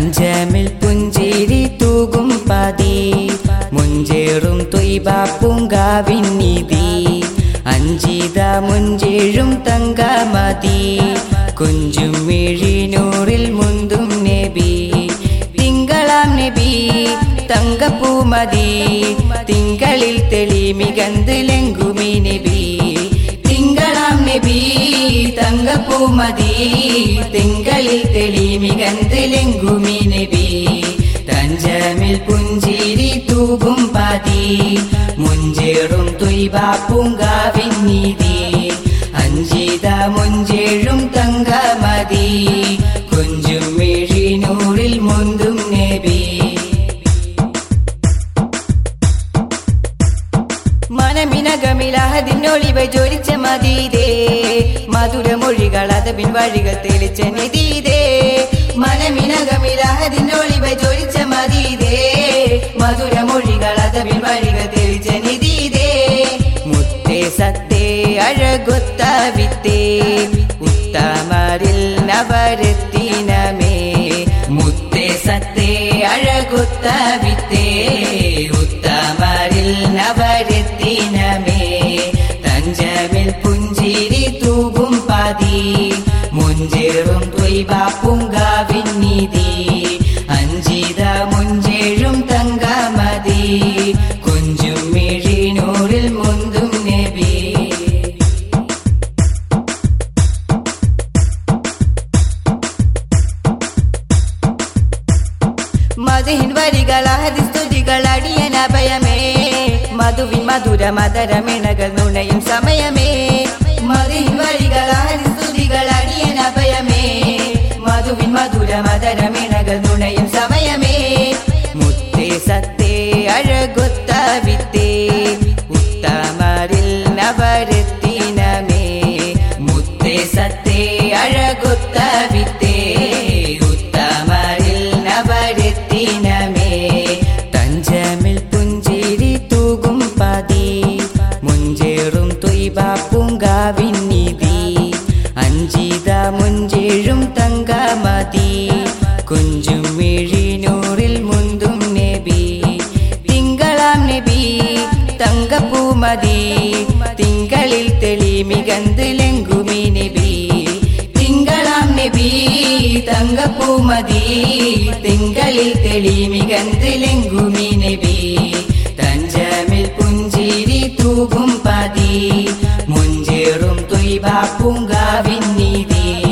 തഞ്ചമിൽ പുഞ്ചിരി തൂകും പതി മുഞ്ചേറും തൊയ്ബ പൂങ്കാവിൻ നിധി അഞ്ചിത മുഞ്ചേഴും തങ്കമതി കുഞ്ചും മിഴിനൂറിൽ മുന്തും നബി തിങ്കളാം നബി തങ്കപ്പൂമതി തിങ്കളിൽ തെളി മികന്ത് ലെങ്കുമി നബി തിങ്കളാം നബി തങ്കപ്പൂമതി തിങ്കളിൽ തെളി മികന്ത് ലെങ്കുമി നബി തഞ്ചമിൽ പുഞ്ചിരി തൂകും പതി മുഞ്ചേറും തൊയ്ബ പൂങ്കാവിൻ നീതി അഞ്ചിത മുഞ്ചേഴും തങ്കമതി കുഞ്ചും മിഴിനൂറിൽ മുന്തും നബി മനമിനകമിലഹതിനൊളിവ ജോലിച്ച മതീതേ മധുരമൊഴികൾ അതപിൻ വഴികൾ തെളിച്ച നിതീതേ മനമിനകമിലഹതിനൊളിവ ജോലിച്ച മതീതേ മധുരമൊഴികൾ അതപിൻ വഴികൾ തെളിച്ച നിതീതേ മുത്തേ സത്തേ അഴകൊത്ത വിത്തേ ഉത്തമരിൽ നവരത്തിനമേ മുത്തേ സത്തേ അഴകൊത്ത വിത്തേ ഉത്തമരിൽ നവരത്തിനമേ തഞ്ചമിൽ പുഞ്ചിരി തൂകും പതി മുഞ്ചേറും തൊയ്ബ പൂങ്കാവിൻ നിധി അഞ്ചിത മുഞ്ചേഴും തങ്കമതി കുഞ്ചും മിഴിനൂറിൽ മുന്തും നബി മധുഹിൻ വരികൾ അഹദി സ്തുതികൾ അടിയന ഭയമേ മധുവിൻ മധുര മധുരമിണകൾ നുണയും സമയമേ മധുഹിൻ വരികൾ അഹദി സ്തുതികൾ അടിയന ഭയമേ മധുവിൻ മധുര മധുരമിണകൾ നുണയും സമയമേ മുത്തേ സത്തേ അഴകൊത്ത വിത്തേ ഉത്തമരിൽ നവരത്തിനമേ മുത്തേ സത്തേ അഴകൊത്ത വിത്തേ ഉത്തമരിൽ നവരത്തിനമേ തഞ്ചമിൽ പുഞ്ചിരി തൂകും പതി മുഞ്ചേറും തൊയ്ബ പൂങ്കാവിൻ നിധി അഞ്ചിത മുഞ്ചേഴും തങ്കമതി കുഞ്ചും മിഴിനൂറിൽ മുന്തും നബി തിങ്കളാം നബി തങ്കപ്പൂമതി തിങ്കളിൽ തെളി മികന്ത് ലെങ്കുമി നബി തിങ്കളാം നബി തങ്കപ്പൂമതി തിങ്കളിൽ തെളി മികന്ത് ലെങ്കുമി നബി തഞ്ചമിൽ പുഞ്ചിരി തൂകും പതി മുഞ്ചേറും തൊയ്ബ പൂങ്കാവിൻ നീതി